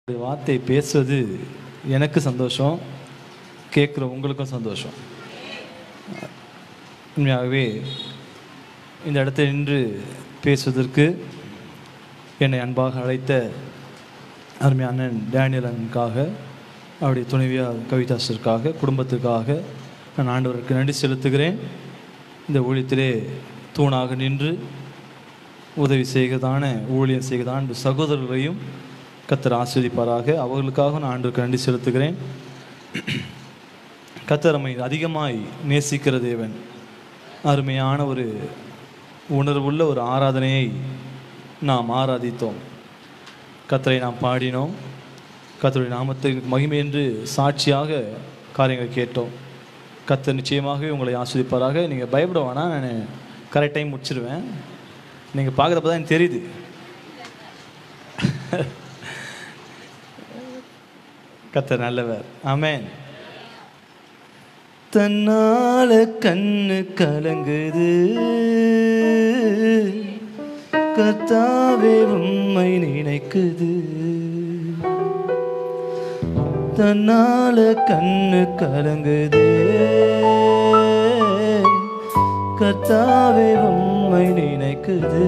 இந்த வார்த்தை பேசுவது எனக்கு சந்தோஷம் கேட்குற உங்களுக்கும் சந்தோஷம் உண்மையாகவே இந்த இடத்தில் நின்று பேசுவதற்கு என்னை அன்பாக அழைத்த அருமையான அண்ணன் டேனியல் அண்ணனுக்காக அவருடைய துணைவியார் கவிதாசருக்காக குடும்பத்துக்காக நான் ஆண்டவருக்கு நன்றி செலுத்துகிறேன் இந்த ஊழியத்திலே தூணாக நின்று உதவி செய்கிறதான ஊழியம் செய்கிறதான இந்த சகோதரர்களையும் கத்தர் ஆஸ்வதிப்பாராக அவர்களுக்காக நான் ஆண்டுக்கு நன்றி செலுத்துகிறேன் கத்தர் நம்மை அதிகமாய் நேசிக்கிற தேவன் அருமையான ஒரு உணர்வுள்ள ஒரு ஆராதனையை நாம் ஆராதித்தோம் கத்தரை நாம் பாடினோம் கத்தருடைய நாமத்துக்கு மகிமை என்று சாட்சியாக காரியங்களை கேட்டோம் கத்தர் நிச்சயமாகவே உங்களை ஆஸ்வதிப்பாராக நீங்கள் பயப்பட வேணாம் நான் கரெக்ட் டைம் முடிச்சிருவேன் நீங்கள் பார்க்குறப்ப தான் எனக்கு தெரியுது கத்தர் நல்லவர் ஆமென் தன்னால கண்ணு கலங்குது கத்தாவே உம்மை நினைக்குது தன்னால கண்ணு கலங்குது கத்தாவே உம்மை நினைக்குது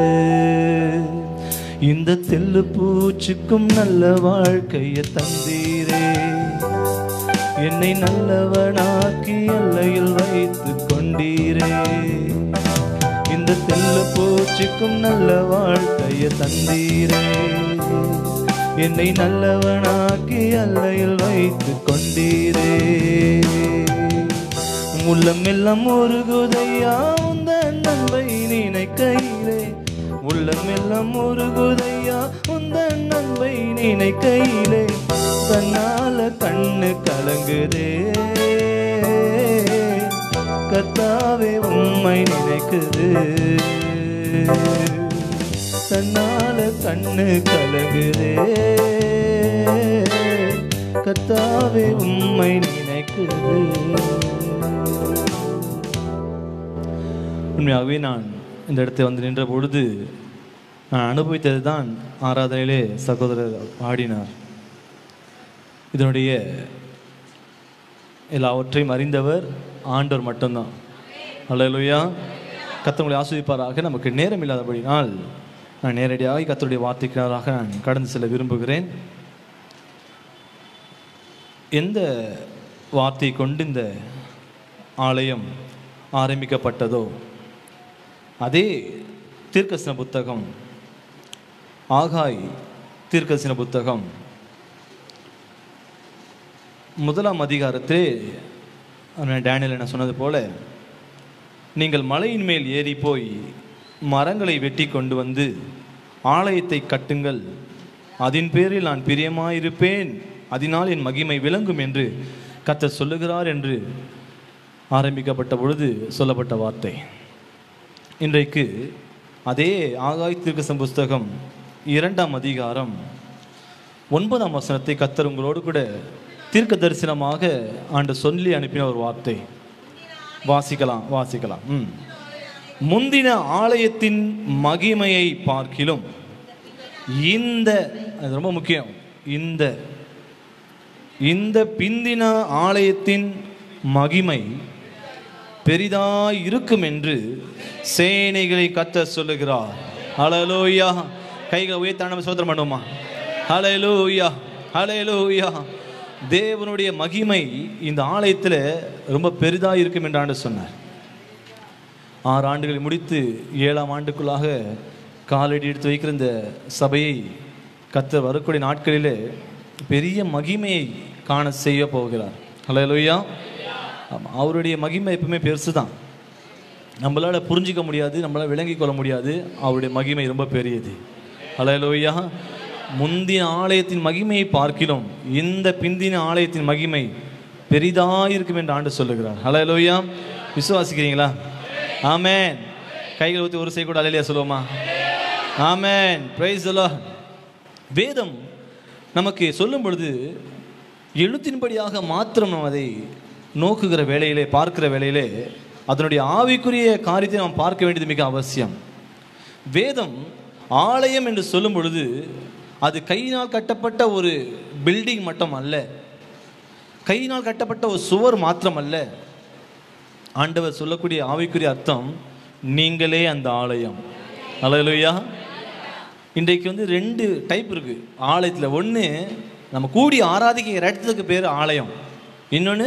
இந்த தெல்லு பூச்சிக்கும் நல்ல வாழ்க்கையை தந்தீரே என்னை நல்லவனாக்கி எல்லையில் வைத்து கொண்டீரே இந்த தெல்ல பூச்சிக்கும் நல்ல வாழ்க்கையை தந்தீரே என்னை நல்லவனாக்கி எல்லையில் வைத்து கொண்டீரே உள்ளமெல்லாம் உருகுதையா உந்த நன்மை நினைக்கையிலே உள்ளமெல்லாம் உருகுதையா உந்த நன்மை நினைக்கையிலே தன்னால கண்ணு கலங்குதே கத்தாவே உம்மை நினைக்குது தன்னால கண்ணு கலங்குதே கத்தாவே உம்மை நினைக்குது உண்மையாகவே நான் இந்த இடத்தை வந்து நின்ற பொழுது நான் அனுபவித்தது தான் ஆராதனையிலே சகோதரர் பாடினார் இதனுடைய எல்லாவற்றையும் அறிந்தவர் ஆண்டவர் மட்டும்தான் அல்லையா கத்தவங்களை ஆஸ்வதிப்பாராக நமக்கு நேரம் இல்லாதபடினால் நான் நேரடியாக கத்தருடைய வார்த்தைக்காராக நான் கடந்து செல்ல விரும்புகிறேன் எந்த வார்த்தையை கொண்டு இந்த ஆலயம் ஆரம்பிக்கப்பட்டதோ அதே தீர்க்கசன புத்தகம் ஆகாய் தீர்க்கசன புத்தகம் முதலாம் அதிகாரத்திலே அண்ணன் டேனியல் என்ன சொன்னது போல நீங்கள் மலையின் மேல் ஏறி போய் மரங்களை வெட்டி கொண்டு வந்து ஆலயத்தை கட்டுங்கள் அதன் பேரில் நான் பிரியமாயிருப்பேன் அதனால் என் மகிமை விளங்கும் என்று கர்த்தர் சொல்லுகிறார் என்று ஆரம்பிக்கப்பட்ட பொழுது சொல்லப்பட்ட வார்த்தை இன்றைக்கு அதே ஆகாய் தீர்க்கசம் புஸ்தகம் இரண்டாம் அதிகாரம் ஒன்பதாம் வசனத்தை கத்தர் உங்களோடு கூட தீர்க்க தரிசனமாக ஆண்டு சொல்லி அனுப்பின ஒரு வார்த்தை வாசிக்கலாம் வாசிக்கலாம் ம் முந்தின ஆலயத்தின் மகிமையை பார்க்கிலும் இந்த அது ரொம்ப முக்கியம் இந்த இந்த பிந்தின ஆலயத்தின் மகிமை பெரிதாய் இருக்கும் என்று சேனைகளை கத்த சொல்லுகிறார் ஹalleluya கைகளை உயர்த்த நம்ம சோதரம் பண்ணுவோமா ஹalleluya ஹalleluya தேவனுடைய மகிமை இந்த ஆலயத்தில் ரொம்ப பெரிதாக இருக்கும் என்று ஆண்டு சொன்னார் ஆறு ஆண்டுகளை முடித்து ஏழாம் ஆண்டுக்குள்ளாக காலடி எடுத்து வைக்கிற இந்த சபையை கத்த வரக்கூடிய நாட்களிலே பெரிய மகிமையை காண செய்ய போகிறார் ஹalleluya ஆமாம் அவருடைய மகிமை எப்பவுமே பெருசு தான் நம்மளால் புரிஞ்சிக்க முடியாது நம்மளால் விளங்கிக் கொள்ள முடியாது அவருடைய மகிமை ரொம்ப பெரியது ஹalleluya முந்தின ஆலயத்தின் மகிமையை பார்க்கிறோம் இந்த பிந்தின ஆலயத்தின் மகிமை பெரிதாக இருக்கும் என்று ஆண்டு சொல்லுகிறார் ஹalleluya விசுவாசிக்கிறீங்களா ஆமென் கைகள் ஊற்றி ஒரு செய்ய கூட அலையிலையா சொல்லுவோமா ஆமென் பிரைஸ் வேதம் நமக்கு சொல்லும் பொழுது எழுத்தின்படியாக மாத்திரம் நாம் அதை நோக்குகிற வேளையிலே பார்க்கிற வேளையிலே அதனுடைய ஆவிக்குரிய காரியத்தை நாம் பார்க்க வேண்டியது மிக அவசியம் வேதம் ஆலயம் என்று சொல்லும் பொழுது அது கையினால் கட்டப்பட்ட ஒரு பில்டிங் மட்டும் அல்ல கையினால் கட்டப்பட்ட ஒரு சுவர் மாத்திரம் அல்ல ஆண்டவர் சொல்லக்கூடிய ஆவிக்குரிய அர்த்தம் நீங்களே அந்த ஆலயம் அல்லையா இன்றைக்கு வந்து ரெண்டு டைப் இருக்கு ஆலயத்தில் ஒன்று நம்ம கூடி ஆராதிக்கிற இடத்துக்கு பேர் ஆலயம் இன்னொன்று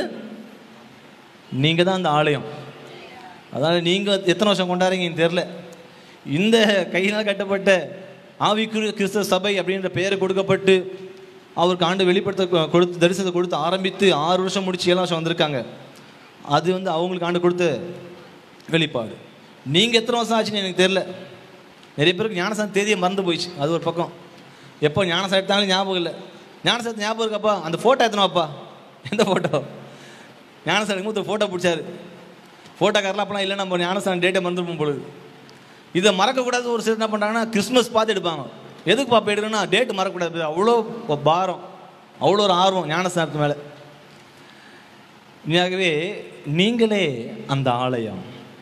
நீங்கள் தான் அந்த ஆலயம் அதாவது நீங்கள் எத்தனை வருஷம் கொண்டாடுறீங்கன்னு தெரில இந்த கையினால் கட்டப்பட்ட ஆவிக்குரிய கிறிஸ்தவ சபை அப்படின்ற பெயர் கொடுக்கப்பட்டு அவருக்கு ஆண்டு வெளிப்படுத்த கொ- கொடுத்து தரிசனத்தை கொடுத்து ஆரம்பித்து ஆறு வருஷம் முடிச்சு ஏழு வருஷம் வந்திருக்காங்க அது வந்து அவங்களுக்கு ஆண்டு கொடுத்த வெளிப்பாடு நீங்கள் எத்தனை வருஷம் ஆச்சுன்னு எனக்கு தெரில நிறைய பேருக்கு ஞானசாந்தி தேதியை மறந்து போயிடுச்சு அது ஒரு பக்கம் எப்போ ஞானசாந்தி எடுத்தாலும் ஞாபகம் இல்லை ஞானசாந்தி ஞாபகம் இருக்காப்பா அந்த ஃபோட்டோ எத்தனாப்பா எந்த ஃபோட்டோ ஞானசாந்தி மூத்த ஃபோட்டோ பிடிச்சாரு ஃபோட்டோக்காரெலாம் அப்பலாம் இல்லை நம்ம ஞானசாந்தி டேட்டை மறந்துருப்போம் பொழுது இதை மறக்கக்கூடாது ஒரு சிலர் என்ன பண்ணுறாங்கன்னா கிறிஸ்மஸ் பார்த்து எடுப்பாங்க எதுக்கு பாப்பா எடுக்கணும்னா டேட்டு மறக்கக்கூடாது அவ்வளோ ஒரு பாரம் அவ்வளோ ஒரு ஆர்வம் ஞானஸ்தானத்து மேலே உண்மையாகவே நீங்களே அந்த ஆலயம்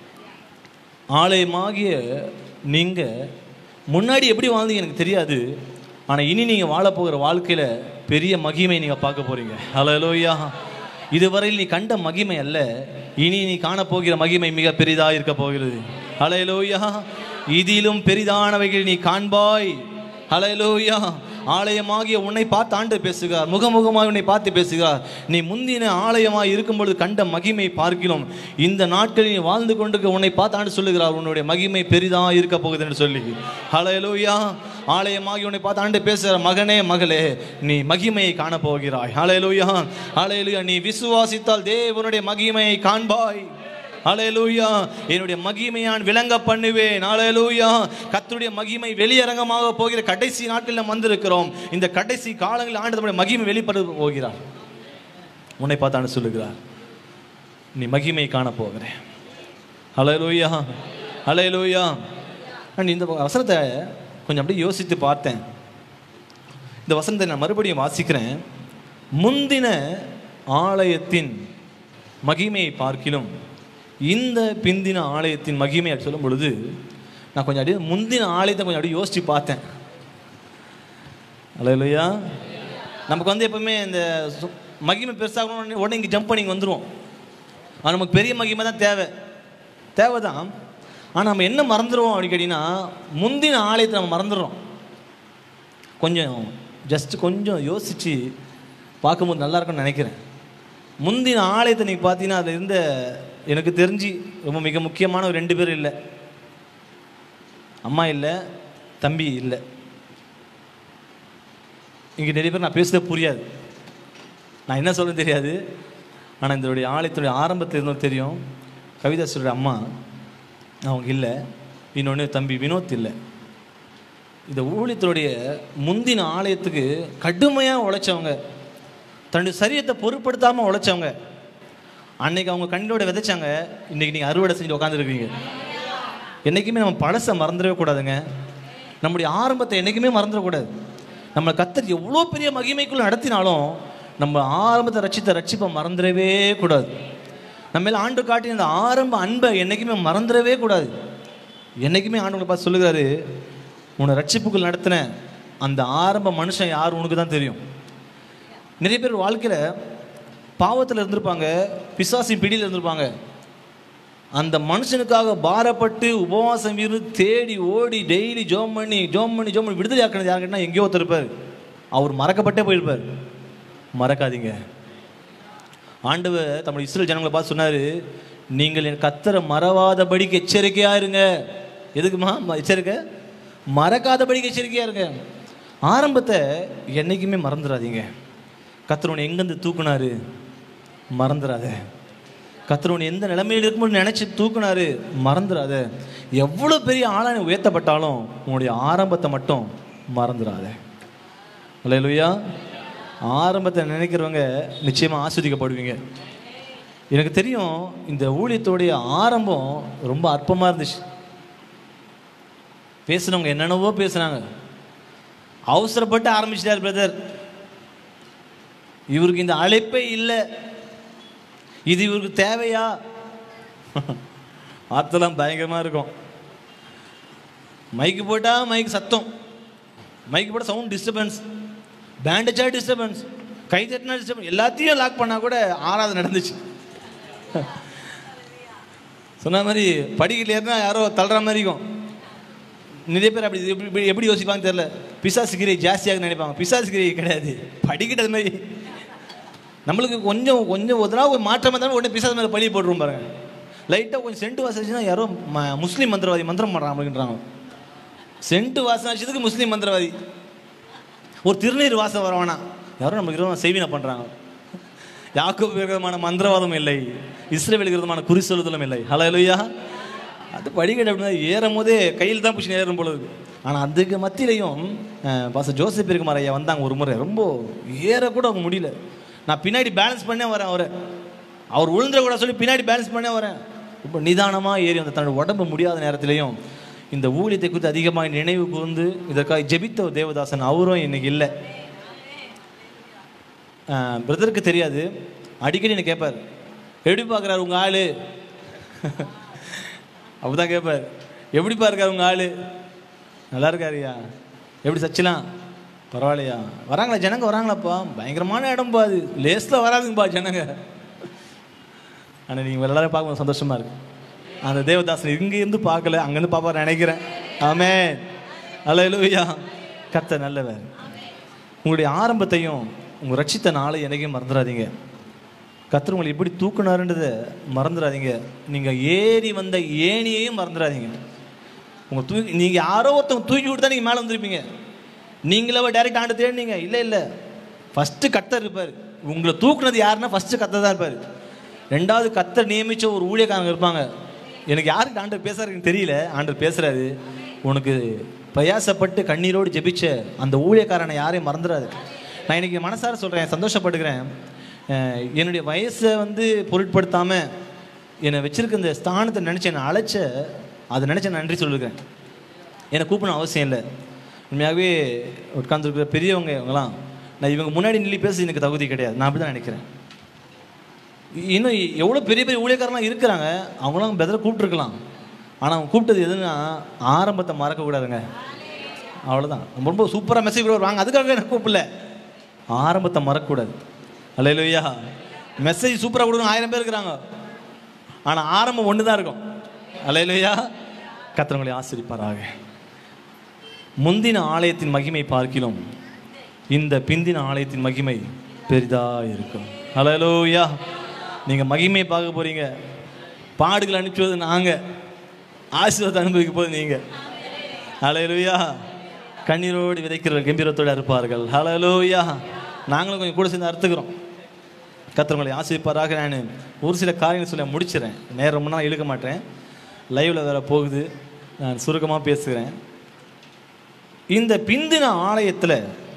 ஆலயமாகிய நீங்கள் முன்னாடி எப்படி வாழ்ந்தீங்க எனக்கு தெரியாது ஆனால் இனி நீங்கள் வாழப் போகிற வாழ்க்கையில் பெரிய மகிமை நீங்கள் பார்க்க போகிறீங்க ஹalleluya இதுவரையில் நீ கண்ட மகிமை அல்ல இனி நீ காணப்போகிற மகிமை மிக பெரிதாக இருக்க போகிறது ஹalleluya இதிலும் பெரிதானவைகள் நீ காண்பாய் ஹalleluya ஆலயமாகிய உன்னை பார்த்து ஆண்டு பேசுகிறார் முகமுகமாக உன்னை பார்த்து பேசுகிறார் நீ முந்தின ஆலயமாய் இருக்கும் பொழுது கண்ட மகிமை பார்க்கிறோம் இந்த நாட்களில் நீ வாழ்ந்து கொண்டிருக்க உன்னை பார்த்து ஆண்டு சொல்லுகிறார் உன்னுடைய மகிமை பெரிதாக இருக்க போகுது என்று சொல்லி ஹalleluya ஆலயமாகி உன்னை பார்த்து ஆண்டு பேசுகிற மகனே மகளே நீ மகிமையை காண போகிறாய் ஹalleluya ஹalleluya நீ விசுவாசித்தால் தேவனுடைய மகிமையை காண்பாய் ஹalleluya என்னுடைய மகிமையான் விளங்க பண்ணுவேன் ஹalleluya கர்த்தருடைய மகிமை வெளியரங்கமாக போகிற கடைசி நாட்களில் நாம் வந்திருக்கிறோம் இந்த கடைசி காலங்களில் ஆண்டு நம்முடைய மகிமை வெளிப்பட போகிறார் உன்னை பார்த்தான்னு சொல்லுகிறார் நீ மகிமை காண போகிறேன் ஹalleluya ஹalleluya நான் இந்த வசனத்தை கொஞ்சம் அப்படியே யோசித்து பார்த்தேன் இந்த வசனத்தை நான் மறுபடியும் வாசிக்கிறேன் முந்தின ஆலயத்தின் மகிமையை பார்க்கிலும் இந்த பிந்தின ஆலயத்தின் மகிமை அப்படி சொல்லும் பொழுது நான் கொஞ்சம் அப்படியே முந்தின ஆலயத்தை கொஞ்சம் அப்படியே யோசித்து பார்த்தேன் இல்லையா நமக்கு வந்து எப்பவுமே இந்த சு- மகிமை பெருசாகணும் உடனே இங்கே ஜம்ப் பண்ணி இங்க வந்துருவோம் ஆனால் நமக்கு பெரிய மகிமை தான் தேவை தேவை தான் ஆனால் நம்ம என்ன மறந்துடுவோம் அப்படின்னு கேட்டிங்கன்னா முந்தின ஆலயத்தை நம்ம மறந்துடுறோம் கொஞ்சம் ஜஸ்ட் கொஞ்சம் யோசித்து பார்க்கும்போது நல்லா இருக்கும்னு நினைக்கிறேன் முந்தின ஆலயத்தை நீங்கள் பார்த்தீங்கன்னா அதில் இருந்த எனக்கு தெரிஞ்சு ரொம்ப மிக முக்கியமான ஒரு ரெண்டு பேர் இல்லை அம்மா இல்லை தம்பி இல்லை இங்கே நிறைய பேர் நான் பேசுறது புரியாது நான் என்ன சொல்ல தெரியாது ஆனால் இதனுடைய ஆலயத்துடைய ஆரம்பத்தில் இருந்தும் தெரியும் கவிதாசருடைய அம்மா அவங்க இல்லை இன்னொன்று தம்பி வினோத் இல்லை இந்த ஊழியத்தினுடைய முந்தின ஆலயத்துக்கு கடுமையாக உழைச்சவங்க தன்னுடைய சரீரத்தை பொருட்படுத்தாமல் உழைச்சவங்க அன்னைக்கு அவங்க கண்ணோட விதைச்சாங்க இன்னைக்கு நீங்கள் அறுவடை செஞ்சு உட்காந்துருக்கீங்க என்றைக்குமே நம்ம பழசை மறந்துடவே கூடாதுங்க நம்முடைய ஆரம்பத்தை என்றைக்குமே மறந்துடக்கூடாது நம்ம கத்தர் எவ்வளோ பெரிய மகிமைக்குள்ள நடத்தினாலும் நம்ம ஆரம்பத்தை ரட்சித்த ரட்சிப்பை மறந்துடவே கூடாது நம்ம மேல ஆண்டு காட்டின அந்த ஆரம்ப அன்பை என்றைக்குமே மறந்துடவே கூடாது என்றைக்குமே ஆண்டவங்களை பார்த்து சொல்லுகிறாரு உன்னை ரட்சிப்புக்குள் நடத்தின அந்த ஆரம்ப மனுஷன் யார் உனக்கு தான் தெரியும் நிறைய பேர் வாழ்க்கையில் பாவத்தில் இருந்திருப்பாங்க பிசாசின் பிடியில் இருந்திருப்பாங்க அந்த மனுஷனுக்காக பாரப்பட்டு உபவாசம் இருந்து தேடி ஓடி டெய்லி ஜோம் பண்ணி ஜோம் பண்ணி ஜோம் பண்ணி விடுதலை ஆக்கினது யாருக்கிட்டனா எங்கேயோ ஒருத்தர் இருப்பார் அவர் மறக்கப்பட்டே போயிருப்பார் மறக்காதீங்க ஆண்டவர் தம்முடைய இஸ்ரேல் ஜனங்களை பார்த்து சொன்னார் நீங்கள் என் கத்தரை மறவாதபடிக்கு எச்சரிக்கையாக இருங்க எதுக்குமா ம- எச்சரிக்கை மறக்காதபடிக்கு எச்சரிக்கையாக இருங்க ஆரம்பத்தை என்றைக்குமே மறந்துடாதீங்க கத்தர் உன்னை எங்கேருந்து தூக்குனாரு மறந்துடாத கத்தர் உன்னை எந்த நிலைமையில் இருக்கும்போது நினச்சி தூக்குனாரு மறந்துடாத எவ்வளோ பெரிய ஆளான உயர்த்தப்பட்டாலும் உன்னுடைய ஆரம்பத்தை மட்டும் மறந்துடாத அல்லையா ஆரம்பத்தை நினைக்கிறவங்க நிச்சயமாக ஆஸ்வதிக்கப்படுவீங்க எனக்கு தெரியும் இந்த ஊழியத்தோடைய ஆரம்பம் ரொம்ப அற்பமாக இருந்துச்சு பேசுனவங்க என்னென்னவோ பேசுனாங்க அவசரப்பட்டு ஆரம்பிச்சிட்டார் பிரதர் இவருக்கு இந்த அழைப்பே இல்லை இது இவருக்கு தேவையா வார்த்தைலாம் பயங்கரமாக இருக்கும் மைக்கு போட்டால் மைக் சத்தம் மைக்கு போட சவுண்ட் டிஸ்டர்பன்ஸ் பேண்டேஜா டிஸ்டர்பன்ஸ் கை தட்டினா டிஸ்டர்பன்ஸ் எல்லாத்தையும் லாக் பண்ணால் கூட ஆறாவது நடந்துச்சு சொன்ன மாதிரி படிக்கல ஏறினா யாரோ தள்ளுற மாதிரி இருக்கும் நிறைய பேர் அப்படி எப்படி எப்படி- எப்படி யோசிப்பாங்க தெரியல பிசாசு கிரி ஜாஸ்தியாக நினைப்பாங்க பிசாசு கிரி கிடையாது படிக்கிட்டது மாதிரி நம்மளுக்கு கொஞ்சம் கொஞ்சம் ஒரு தடவை ஒரு மாற்றம் இருந்தாலும் உடனே பிசாசு மேலே பழி போட்டுரும் பாருங்க லைட்டாக கொஞ்சம் சென்ட் வாசிச்சுன்னா யாரோ ம- முஸ்லீம் மந்திரவாதி மந்திரம் பண்ணுறாங்க அப்படின்றாங்க சென்ட் வாசனை வச்சதுக்கு முஸ்லீம் மந்திரவாதி ஒரு திருநீர் வாசம் வர வேணாம் யாரும் நமக்கு இருபது செய்வினை பண்ணுறாங்க யாக்கோபு விரோதமான மந்திரவாதம் இல்லை இஸ்ரேலுக்கு விரோதமான குறி சொல்லுதலும் இல்லை ஹலோ அது படிக்கட்டு அப்படின்னா ஏறும் போதே கையில் தான் பிடிச்சி ஏறும் பொழுது ஆனால் அதுக்கு மத்தியிலையும் பாச ஜோசப் இருக்குமார் ஐயா வந்தாங்க ஒரு முறை ரொம்ப ஏறக்கூட அவங்க முடியல நான் பின்னாடி பேலன்ஸ் பண்ணே வரேன் அவரை அவர் விழுந்துட சொல்லி பின்னாடி பேலன்ஸ் பண்ணே வரேன் ரொம்ப நிதானமாக ஏறி அந்த தன்னோட உடம்பு முடியாத நேரத்திலையும் இந்த ஊழியத்தை குறித்து அதிகமாக நினைவு கூர்ந்து இதற்காக ஜெபித்த ஒரு தேவதாசன் அவரும் இன்னைக்கு இல்லை பிரதருக்கு தெரியாது அடிக்கடி என்ன கேட்பார் எப்படி பார்க்குறாரு உங்கள் ஆள் அப்படிதான் கேட்பார் எப்படிப்பா இருக்கார் உங்கள் ஆள் நல்லா இருக்காருயா எப்படி சச்சிலாம் பரவாயில்லையா வராங்களா ஜனங்க வராங்களாப்பா பயங்கரமான இடம்பா அது லேஸில் வராதுங்கப்பா ஜனங்க ஆனால் நீங்கள் எல்லாரும் பார்க்கும்போது சந்தோஷமா இருக்கு அந்த தேவதாசன் இங்க இருந்து பார்க்கல அங்கேருந்து பார்ப்பார் நினைக்கிறேன் ஆமே அல்ல கத்த நல்லவர் உங்களுடைய ஆரம்பத்தையும் உங்கள் ரட்சித்த நாளை என்னைக்கும் மறந்துடாதீங்க கத்தர் உங்களை எப்படி தூக்குனாருன்றதை மறந்துடாதீங்க நீங்கள் ஏறி வந்த ஏணியையும் மறந்துடாதீங்க உங்கள் தூக்கி நீங்கள் யாரோ ஒருத்தவங்க தூக்கி விட்டு தான் நீங்கள் மேலே வந்திருப்பீங்க நீங்களே டைரக்ட் ஆண்டு தேடினீங்க இல்லை இல்லை ஃபஸ்ட்டு கத்தர் இருப்பார் உங்களை தூக்குனது யாருன்னா ஃபஸ்ட்டு கத்தர் தான் இருப்பார் ரெண்டாவது கத்தர் நியமித்த ஒரு ஊழியக்காரங்க இருப்பாங்க எனக்கு யாருக்கு ஆண்டர் பேசுறாருன்னு தெரியல ஆண்டர் பேசுறாரு உனக்கு பிரயாசப்பட்டு கண்ணீரோடு ஜெபிச்ச அந்த ஊழியக்காரனை யாரையும் மறந்துடாது நான் இன்னைக்கு மனசார சொல்கிறேன் சந்தோஷப்பட்டுக்கிறேன் அஹ் என்னுடைய வயசை வந்து பொருட்படுத்தாமல் என்னை வச்சிருக்க இந்த ஸ்தானத்தை நினச்சி என்னை அழைச்ச அதை நினச்சி நன்றி சொல்லிருக்கேன் என்னை கூப்பிடணும் அவசியம் இல்லை உண்மையாகவே உட்காந்துருக்கிற பெரியவங்க இவங்கலாம் நான் இவங்க முன்னாடி நில்லி பேச எனக்கு தகுதி கிடையாது நான் அப்படி தான் நினைக்கிறேன் இன்னும் எவ்வளோ பெரிய பெரிய ஊழியக்காரலாம் இருக்கிறாங்க அவங்களாம் பெதரை கூப்பிட்டுருக்கலாம் ஆனால் அவங்க கூப்பிட்டது எதுன்னா ஆரம்பத்தை மறக்கக்கூடாதுங்க அவ்வளோதான் ரொம்ப ரொம்ப சூப்பராக மெசேஜ் கூட வாங்க அதுக்காக எனக்கு கூப்பிடல ஆரம்பத்தை மறக்கக்கூடாது அல்லையா மெசேஜ் சூப்பராக கொடுக்கணும் ஆயிரம் பேர் இருக்கிறாங்க ஆனால் ஆரம்பம் ஒன்று தான் இருக்கும் அல்லையா கத்திரங்களை ஆசிரிப்பாராக முந்தின ஆலயத்தின் மகிமை பார்க்கிலும் இந்த பிந்தின ஆலயத்தின் மகிமை பெரிதா இருக்கும் ஹலலோயா நீங்கள் மகிமை பார்க்க போறீங்க பாடுகள் அனுப்பிச்சது நாங்கள் ஆசீர்வாதத்தை அனுபவிக்க போது நீங்கள் ஹலலோயா கண்ணீரோடு விதைக்கிறவர்கள் கம்பீரத்தோடு இருப்பார்கள் ஹலலோயா நாங்களும் கொஞ்சம் கூட சேர்ந்து அறுத்துக்கிறோம் கத்திரங்களை ஆசிரிப்பாராக நான் ஒரு சில காரியங்கள் சொல்ல முடிச்சிடறேன் நேரம் ரொம்ப நாள் இழுக்க மாட்டேன் லைவில் வேற போகுது நான் சுருக்கமாக பேசுகிறேன் இந்த பிந்தின ஆலயத்தில்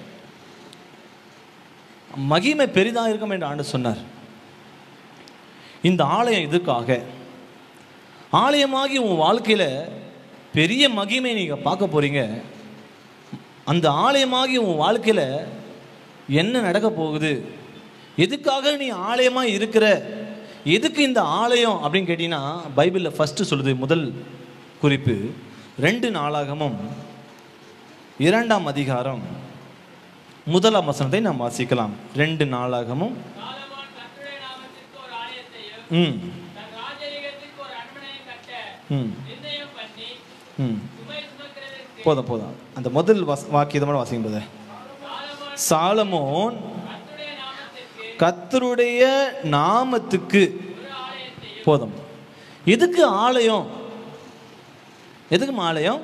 மகிமை பெரிதாக இருக்கும் என்று ஆண்டு சொன்னார் இந்த ஆலயம் இதுக்காக ஆலயமாகி உன் வாழ்க்கையில் பெரிய மகிமை நீங்கள் பார்க்க போறீங்க அந்த ஆலயமாகி உன் வாழ்க்கையில் என்ன நடக்க போகுது எதுக்காக நீ ஆலயமாக இருக்கிற எதுக்கு இந்த ஆலயம் அப்படின்னு கேட்டீங்கன்னா பைபிளில் ஃபஸ்ட்டு சொல்லுது முதல் குறிப்பு ரெண்டு நாளாகமும் இரண்டாம் அதிகாரம் முதலாம் வசனத்தை நாம் வாசிக்கலாம் ரெண்டு நாளாகமும் சாலமோன் கர்த்தருடைய நாமத்திற்கு ஒரு ஆலயத்தையும் ம் தன் ராஜரீகத்திற்கு ஒரு அரண்மனையும் கட்ட ம் நிர்ணயம் பண்ணி ம் சுமை சுமக்கிறதற்கு போதும் போதும் அந்த முதல் வாஸ் வாக்கியத்தோட வாசிக்கும் போது சாலமோன் சாலமோன் கர்த்தருடைய நாமத்திற்கு கத்தருடைய நாமத்துக்கு ஒரு ஆலயத்தையும் போதும் எதுக்கு ஆலயம் எதுக்கு ஆலயம்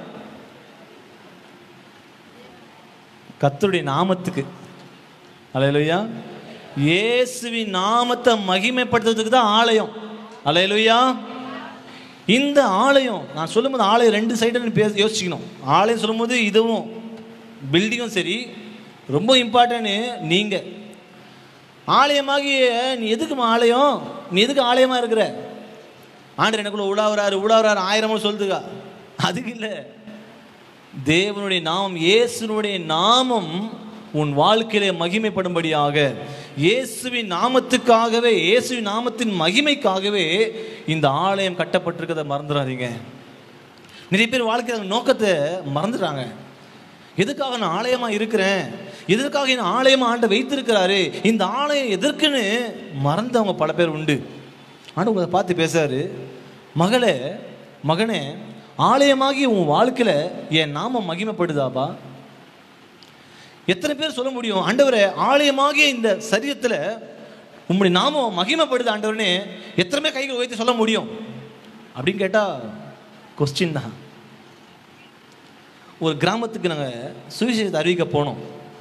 கத்தருடைய நாமத்துக்கு அலையலுயா இயேசுவின் நாமத்தை மகிமைப்படுத்துறதுக்கு தான் ஆலயம் அலையலுயா இந்த ஆலயம் நான் சொல்லும்போது ஆலயம் ரெண்டு சைடு பேச யோசிக்கணும் ஆலயம் சொல்லும்போது இதுவும் பில்டிங்கும் சரி ரொம்ப இம்பார்ட்டன்ட் நீங்கள் ஆலயமாகிய நீ எதுக்குமா ஆலயம் நீ எதுக்கு ஆலயமா இருக்கிற ஆண்டர் எனக்குள்ள உலாவுறாரு உலாவுறாரு ஆயிரமும் சொல்லுதுக்கா அதுக்கு இல்லை தேவனுடைய நாமம் இயேசுனுடைய நாமம் உன் வாழ்க்கையிலே மகிமைப்படும்படியாக இயேசுவின் நாமத்துக்காகவே இயேசுவின் நாமத்தின் மகிமைக்காகவே இந்த ஆலயம் கட்டப்பட்டிருக்கிறத மறந்துடாதீங்க நிறைய பேர் வாழ்க்கையில் நோக்கத்தை மறந்துடுறாங்க எதுக்காக நான் ஆலயமா இருக்கிறேன் எதற்காக என்ன ஆலயமா ஆண்டு வைத்திருக்கிறாரு இந்த ஆலயம் எதற்குன்னு மறந்தவங்க பல பேர் உண்டு ஆண்டு உங்களை பார்த்து பேசுறாரு மகளே மகனே ஆலயமாகி உன் வாழ்க்கையில என் நாமம் மகிமைப்படுதாப்பா எத்தனை பேர் சொல்ல முடியும் ஆண்டவரே ஆலயமாகிய இந்த சரீரத்தில் உம்முடைய நாமம் மகிமைப்படுது ஆண்டவர்னே எத்தனை பேர் கைகள் உயர்த்தி சொல்ல முடியும் அப்படின்னு கேட்டால் கொஸ்டின் தான் ஒரு கிராமத்துக்கு நாங்கள் சுவிசேஷத்தை அறிவிக்க போனோம்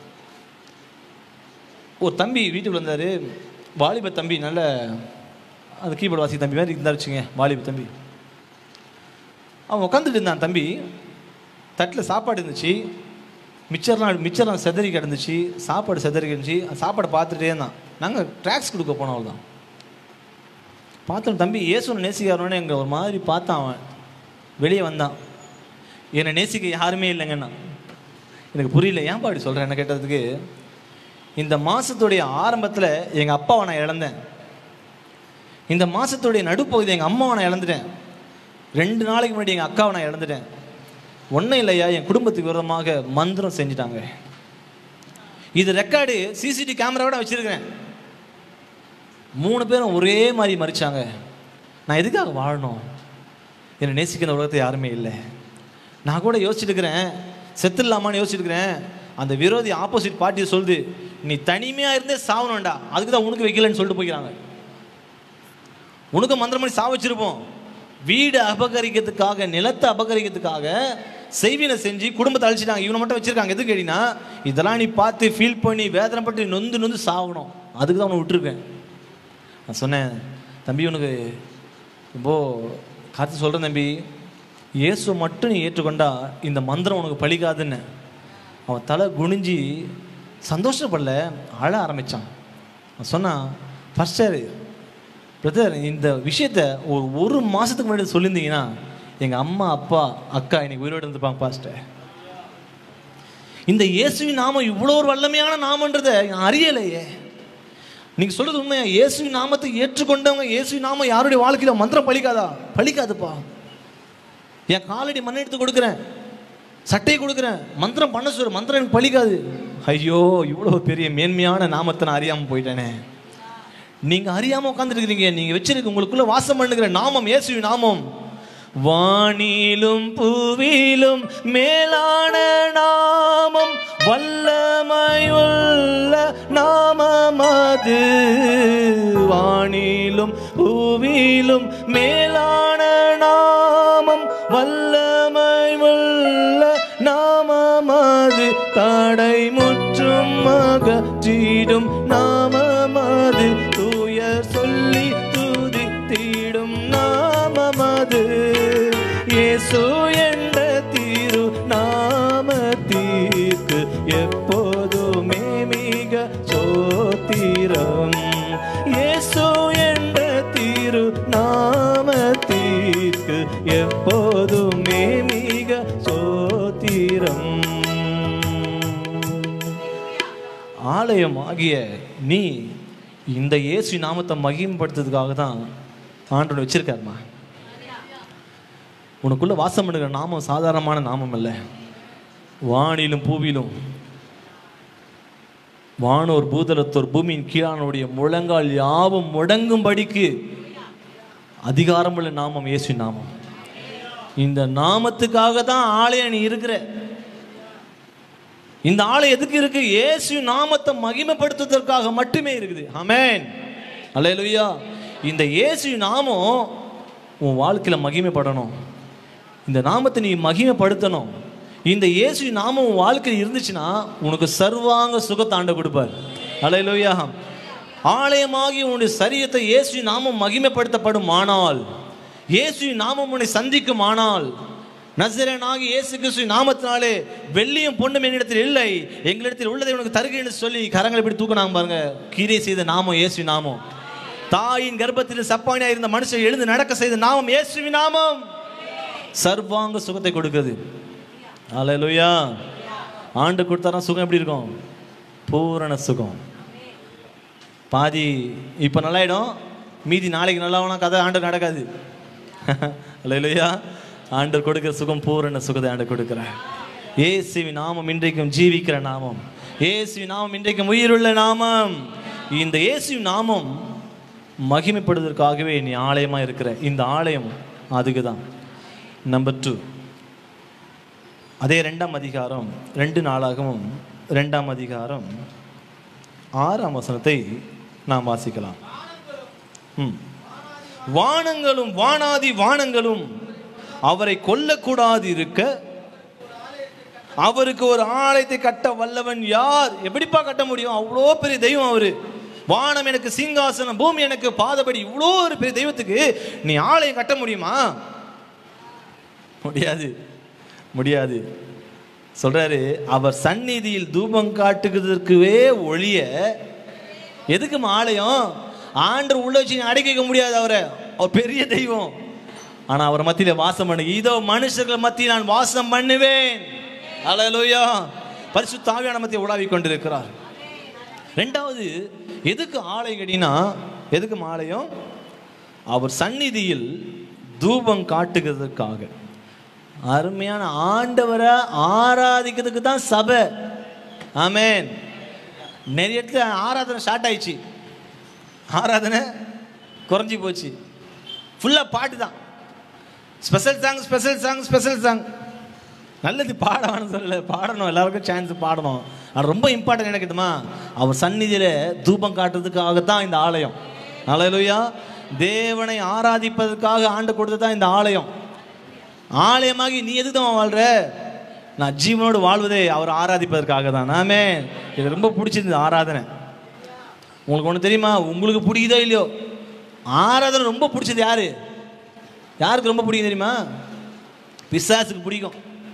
ஒரு தம்பி வீட்டுக்குள்ள இருந்தார் வாலிப தம்பி நல்ல அந்த கீபோர்டு வாசி தம்பி மாதிரி இருந்தார் வச்சுங்க வாலிப தம்பி அவன் உட்காந்துட்டு இருந்தான் தம்பி தட்டில் சாப்பாடு இருந்துச்சு மிச்சர்லாம் மிச்சர்லாம் செதறி கிடந்துச்சு சாப்பாடு செதறி கிடந்துச்சு அந்த சாப்பாடை பார்த்துட்டே இருந்தான் நாங்கள் ட்ராக்ஸ் கொடுக்க போனோம் அவ்வளோதான் பார்த்தோம் தம்பி இயேசுன்னு நேசிக்காரனே எங்களை ஒரு மாதிரி பார்த்தான் அவன் வெளியே வந்தான் என்னை நேசிக்க யாருமே இல்லைங்கண்ணா எனக்கு புரியல ஏன் அப்படி சொல்கிறேன் என்ன கேட்டதுக்கு இந்த மாதத்துடைய ஆரம்பத்தில் எங்கள் அப்பாவை நான் இழந்தேன் இந்த மாதத்துடைய நடுப்பகுதி எங்கள் அம்மாவை நான் இழந்துட்டேன் ரெண்டு நாளைக்கு முன்னாடி எங்கள் அக்காவை நான் இழந்துட்டேன் ஒன்றும் இல்லையா என் குடும்பத்துக்கு விரோதமாக மந்திரம் செஞ்சுட்டாங்க இது ரெக்கார்டு சிசிடிவி கேமராவோட வச்சிருக்கிறேன் மூணு பேரும் ஒரே மாதிரி மறிச்சாங்க நான் எதுக்காக வாழணும் என்னை நேசிக்கிற உலகத்தை யாருமே இல்லை நான் கூட யோசிச்சுட்டு இருக்கிறேன் செத்துடலாமான்னு யோசிச்சுட்டு இருக்கிறேன் அந்த விரோதி ஆப்போசிட் பார்ட்டி சொல்லுது நீ தனிமையாக இருந்தே சாவணும்டா அதுக்கு தான் உனக்கு வைக்கலன்னு சொல்லிட்டு போய்க்கிறாங்க உனக்கு மந்திரம் பண்ணி சாவ வச்சிருப்போம் வீடு அபகரிக்கிறதுக்காக நிலத்தை அபகரிக்கிறதுக்காக செய்வினை செஞ்சு குடும்பத்தை அழிச்சிட்டாங்க இவனை மட்டும் வச்சிருக்காங்க எதுக்கு கேட்டீங்கன்னா இதெல்லாம் நீ பார்த்து ஃபீல் பண்ணி வேதனைப்பட்டு நொந்து நொந்து சாகணும் அதுக்கு தான் உன்னை விட்டுருக்கேன் நான் சொன்னேன் தம்பி உனக்கு ரொம்ப காத்து சொல்கிறேன் தம்பி இயேசுவை மட்டும் நீ ஏற்றுக்கொண்டா இந்த மந்திரம் உனக்கு பழிக்காதுன்னு அவன் தலை குனிஞ்சி சந்தோஷப்படல அழ ஆரம்பித்தான் நான் சொன்னான் ஃபஸ்டர் பிரதர் இந்த விஷயத்த ஒரு ஒரு மாதத்துக்கு முன்னாடி சொல்லியிருந்தீங்கன்னா எங்கள் அம்மா அப்பா அக்கா இன்னைக்கு உயிரோடு இருந்திருப்பாங்க பாஸ்டர் இந்த இயேசுவின் நாமம் இவ்வளோ ஒரு வல்லமையான நாமன்றதை நான் அறியலையே நீங்க சொல்றது உண்மையா இயேசுவின் நாமத்தை ஏற்றுக்கொண்டவங்க இயேசுவின் நாமம் யாருடைய வாழ்க்கையில மந்திரம் பலிக்காதா பலிக்காதுப்பா என் காலடி மண் எடுத்து கொடுக்குறேன் சட்டையை கொடுக்குறேன் மந்திரம் பண்ண சொல்ற மந்திரம் எனக்கு பலிக்காது ஐயோ இவ்வளோ பெரிய மேன்மையான நாமத்தை நான் அறியாம போயிட்டேனே நீங்க அறியாம உட்காந்துருக்கிறீங்க நீங்க வச்சிருக்க உங்களுக்குள்ள வாசம் பண்ணுகிற நாமம் இயேசுவின் நாமம் வானிலும் பூவிலும் மேலான நாமம் வல்லமையுள்ள நாமம் அது வானிலும் பூவிலும் மேலான நாமம் வல்லமையுள்ள நாமம் அது தடை முற்றும் அகற்றிடும் நாமம் அது தூயர் சொல்லி துதித்திடும் நாமம் அது இயேசு என்ற திரு நாமத்திற்கு எப்போதுமே மிக சோத்திரம் இயேசு என்ற திரு நாமத்திற்கு எப்போதுமே மிக சோத்திரம் ஆலயம் ஆகிய நீ இந்த இயேசு நாமத்தை மகிமைப்படுத்துறதுக்காக தான் ஆண்டவன் வச்சிருக்காருமா உனக்குள்ள வாசம் பண்ணுகிற நாமம் சாதாரணமான நாமம் அல்ல வானிலும் பூவிலும் வானோர் பூதலத்தோர் பூமியின் கீழானுடைய முழங்கால் யாவும் முடங்கும்படிக்கு அதிகாரமுள்ள நாமம் இயேசு நாமம் இந்த நாமத்துக்காக தான் ஆலயம் நீ இருக்கிற இந்த ஆலயம் எதுக்கு இருக்கு இயேசு நாமத்தை மகிமைப்படுத்துவதற்காக மட்டுமே இருக்குது ஆமென் அல்லேலூயா இந்த இயேசு நாமம் உன் வாழ்க்கையில மகிமைப்படணும் இந்த நாமத்தை நீ மகிமைப்படுத்தணும் இந்த இயேசு நாமம் உன் வாழ்க்கையில் இருந்துச்சுன்னா உனக்கு சர்வாங்க சுகத்தாண்ட கொடுப்பார் அல்லேலூயா ஆலயமாகி உன்னுடைய சரீரத்தை இயேசு நாமம் மகிமைப்படுத்தப்படும் ஆனால் இயேசு நாமம் உன்னை சந்திக்கும் ஆனால் நசரனாகி இயேசு கிறிஸ்து நாமத்தினாலே வெள்ளியும் பொண்ணும் என்னிடத்தில் இல்லை எங்களிடத்தில் உள்ளதை உனக்கு தருகிறேன் என்று சொல்லி கரங்களை இப்படி தூக்கினாங்க பாருங்க கீரை செய்த நாமம் இயேசு நாமம் தாயின் கர்ப்பத்தில் சப்பானியா இருந்த மனுஷன் எழுந்து நடக்க செய்த நாமம் இயேசுவின் நாமம் சர்வாங்க சுகத்தை கொடுக்குது அல்லேலூயா ஆண்டு கொடுத்தாரா சுகம் எப்படி இருக்கும் பூரண சுகம் பாதி இப்போ நல்லாயிடும் மீதி நாளைக்கு நல்லாவனா கதை ஆண்டு நடக்காது அல்லேலூயா ஆண்டவர் கொடுக்கிற சுகம் பூரண சுகத்தை ஆண்டு கொடுக்குறார் இயேசுவின் நாமம் இன்றைக்கும் ஜீவிக்கிற நாமம் இயேசுவின் நாமம் இன்றைக்கும் உயிருள்ள நாமம் இந்த இயேசுவின் நாமம் மகிமைப்படுவதற்காகவே நீ ஆலயமாக இருக்கிற இந்த ஆலயம் அதுக்கு தான் நம்பர் டூ அதே ரெண்டாம் அதிகாரம் ரெண்டு நாளாகவும் ரெண்டாம் அதிகாரம் ஆறாம் வசனத்தை நாம் வாசிக்கலாம் ம். வானங்களும் வானாதி வானங்களும் அவரை கொல்லக்கூடாது இருக்க அவருக்கு ஒரு ஆலயத்தை கட்ட வல்லவன் யார் எப்படிப்பா கட்ட முடியும் அவ்வளோ பெரிய தெய்வம் அவரு வானம் எனக்கு சிங்காசனம் பூமி எனக்கு பாதபடி இவ்வளோ ஒரு பெரிய தெய்வத்துக்கு நீ ஆலயம் கட்ட முடியுமா முடியாது முடியாது சொல்றாரு அவர் சந்நிதியில் தூபம் காட்டுகிறதற்குவே ஒழிய எதுக்கு ஆலயம் ஆண்டு உள்ள வச்சு நீ அடக்கி வைக்க முடியாது அவரை அவர் பெரிய தெய்வம் ஆனா அவர் மத்தியில வாசம் பண்ணு இதோ மனுஷர்கள் மத்தியில் நான் வாசம் பண்ணுவேன் அல்லேலூயா பரிசுத்த ஆவியான மத்திய உலாவி கொண்டிருக்கிறார் ரெண்டாவது எதுக்கு ஆலயம் கேட்டீங்கன்னா எதுக்கு ஆலயம் அவர் சந்நிதியில் தூபம் காட்டுகிறதுக்காக அருமையான ஆண்டவரை ஆராதிக்கிறதுக்கு தான் சபை ஆமென் நிறைய இடத்துல ஆராதனை ஸ்டார்ட் ஆயிடுச்சு ஆராதனை குறைஞ்சி போச்சு ஃபுல்லாக பாட்டு தான் special song special song special song நல்லது பாடணும்னு சொல்லல பாடணும் எல்லாருக்கும் சான்ஸ் பாடணும் அது ரொம்ப இம்பார்ட்டன்ட் எனக்கு இதுமா அவர் சந்நிதியில் தூபம் காட்டுறதுக்காக தான் இந்த ஆலயம் அலையலுயா தேவனை ஆராதிப்பதற்காக ஆண்டு கொடுத்தது தான் இந்த ஆலயம் ஆலயமாகி நீ எதுக்கு தான் வாழ்ற நான் ஜீவனோடு வாழ்வதே அவர் ஆராதிப்பதற்காக தான் நாமே இது ரொம்ப பிடிச்சிருந்தது ஆராதனை உங்களுக்கு ஒன்று தெரியுமா உங்களுக்கு பிடிக்குதோ இல்லையோ ஆராதனை ரொம்ப பிடிச்சது யாரு யாருக்கு ரொம்ப பிடிக்கும் தெரியுமா பிசாசுக்கு பிடிக்கும்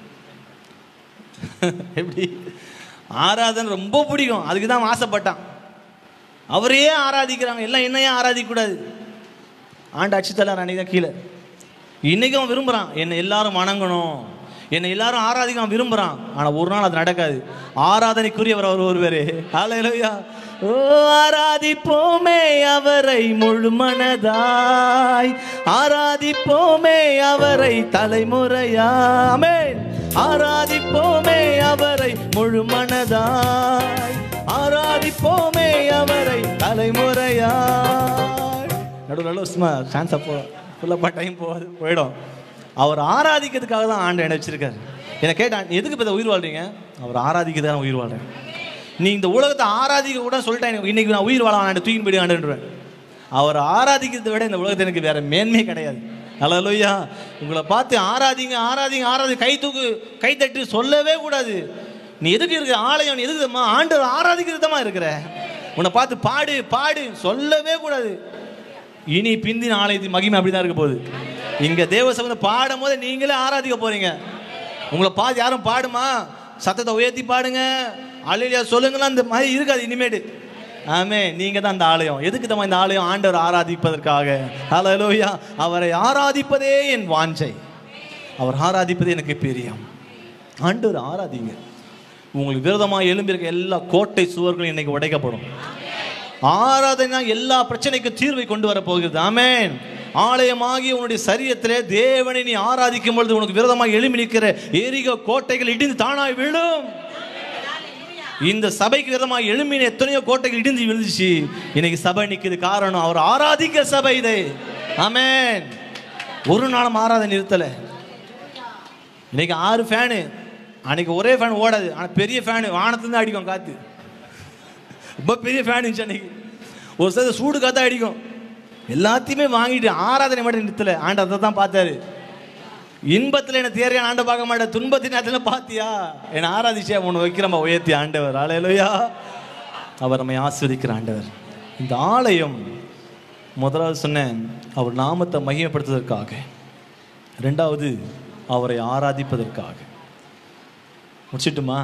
எப்படி ஆராதனை ரொம்ப பிடிக்கும் அதுக்கு தான் ஆசைப்பட்டான் அவரையே ஆராதிக்கிறாங்க எல்லாம் என்னையே ஆராதிக்கக்கூடாது ஆண்டு அச்சுத்தலார் அன்னைக்கு தான் கீழே இன்னைக்கும் அவன் விரும்புகிறான் என்னை எல்லாரும் வணங்கணும் என்னை எல்லாரும் ஆராதிக்க அவன் விரும்புகிறான் ஆனால் ஒரு நாள் அது நடக்காது ஆராதனைக்குரியவர் அவர் ஒருவரே ஹalleluya ஓ ஆராதிப்போமே அவரை முழு மனதாய் ஆராதிப்போமே அவரை தலைமுறையாமே ஆராதிப்போமே அவரை முழு மனதாய் ஆராதிப்போமே அவரை தலைமுறையாய் நடுவில் நடுவில் சும்மா சான்ஸ் அப்போ ஃபுல்லாக டைம் போகாது போயிடும் அவர் ஆராதிக்கிறதுக்காக தான் ஆண்டு என்ன வச்சிருக்காரு என்னை கேட்டான் எதுக்கு இப்போ உயிர் வாழ்றீங்க அவர் ஆராதிக்கிறதுக்காக உயிர் வாழ்றேன் நீ இந்த உலகத்தை ஆராதிக்க கூட சொல்லிட்டேன் எனக்கு இன்னைக்கு நான் உயிர் வாழ ஆண்டு தூக்கி போய் ஆண்டுன்றேன் அவர் ஆராதிக்கிறதை விட இந்த உலகத்தில் எனக்கு வேற மேன்மையே கிடையாது அல்லையா உங்களை பார்த்து ஆராதிங்க ஆராதிங்க ஆராதி கை தூக்கு கை தட்டு சொல்லவே கூடாது நீ எதுக்கு இருக்க ஆலயம் நீ எதுக்கு தெரியுமா? ஆண்டவர் ஆராதிக்கிறதமா இருக்கிற உன்னை பார்த்து பாடு பாடு சொல்லவே கூடாது இனி பிந்தின ஆலயத்தின் மகிமை அப்படிதான் இருக்க போகுது இங்க தேவ சம்பந்தம் பாடும் போது நீங்களே ஆராதிக்க போறீங்க உங்களை பார்த்து யாரும் பாடுமா சத்தத்தை உயர்த்தி பாடுங்க அலையிலியா சொல்லுங்களா அந்த மாதிரி இருக்காது இனிமேட்டு ஆமே நீங்க தான் அந்த ஆலயம் எதுக்கு தான் இந்த ஆலயம் ஆண்டவர் ஆராதிப்பதற்காக ஹalleluya அவரை ஆராதிப்பதே என் வாஞ்சை அவர் ஆராதிப்பதே எனக்கு பிரியம் ஆண்டவர் ஆராதிங்க உங்களுக்கு விரோதமாக எழும்பியிருக்க எல்லா கோட்டை சுவர்களும் இன்னைக்கு உடைக்கப்படும் ஆராதனை எல்லா பிரச்சனைக்கும் தீர்வை கொண்டு வர போகிறது ஆமென் ஆலயமாகி உன்னுடைய சரீரத்திலே தேவனை நீ ஆராதிக்கும் பொழுது உனக்கு விரோதமாக எழும்பி நிற்கிற எரிக கோட்டைகள் இடிந்து தானாய் விழும் இந்த சபைக்கு விரோதமாக எழும்பின எத்தனையோ கோட்டைகள் இடிந்து விழுந்துச்சு இன்னைக்கு சபை நிற்குது காரணம் அவர் ஆராதிக்க சபை இது ஆமென் ஒரு நாளும் ஆராதனை நிறுத்தலை இன்னைக்கு ஆறு ஃபேனு அன்னைக்கு ஒரே ஃபேன் ஓடாது ஆனால் பெரிய ஃபேனு வானத்துலேருந்து அடிக்கும் காற்று ரொம்ப பெரிய ஃபேன் இருந்துச்சு அன்னைக்கு ஒரு சில சூடு காத்தா அடிக்கும் எல்லாத்தையுமே வாங்கிட்டு ஆராதனை மட்டும் நிறுத்தல ஆண்டு அதை தான் பார்த்தாரு இன்பத்தில் என்ன தேரையான ஆண்டை பார்க்க மாட்டேன் துன்பத்தின் நேரத்தில் பார்த்தியா என்னை ஆராதிச்சே உன்னை வைக்கிறமா உயர்த்தி ஆண்டவர் ஆலையிலோயா அவர் நம்மை ஆஸ்வதிக்கிற ஆண்டவர் இந்த ஆலயம் முதலாவது சொன்னேன் அவர் நாமத்தை மகிமைப்படுத்துவதற்காக ரெண்டாவது அவரை ஆராதிப்பதற்காக முடிச்சிட்டுமா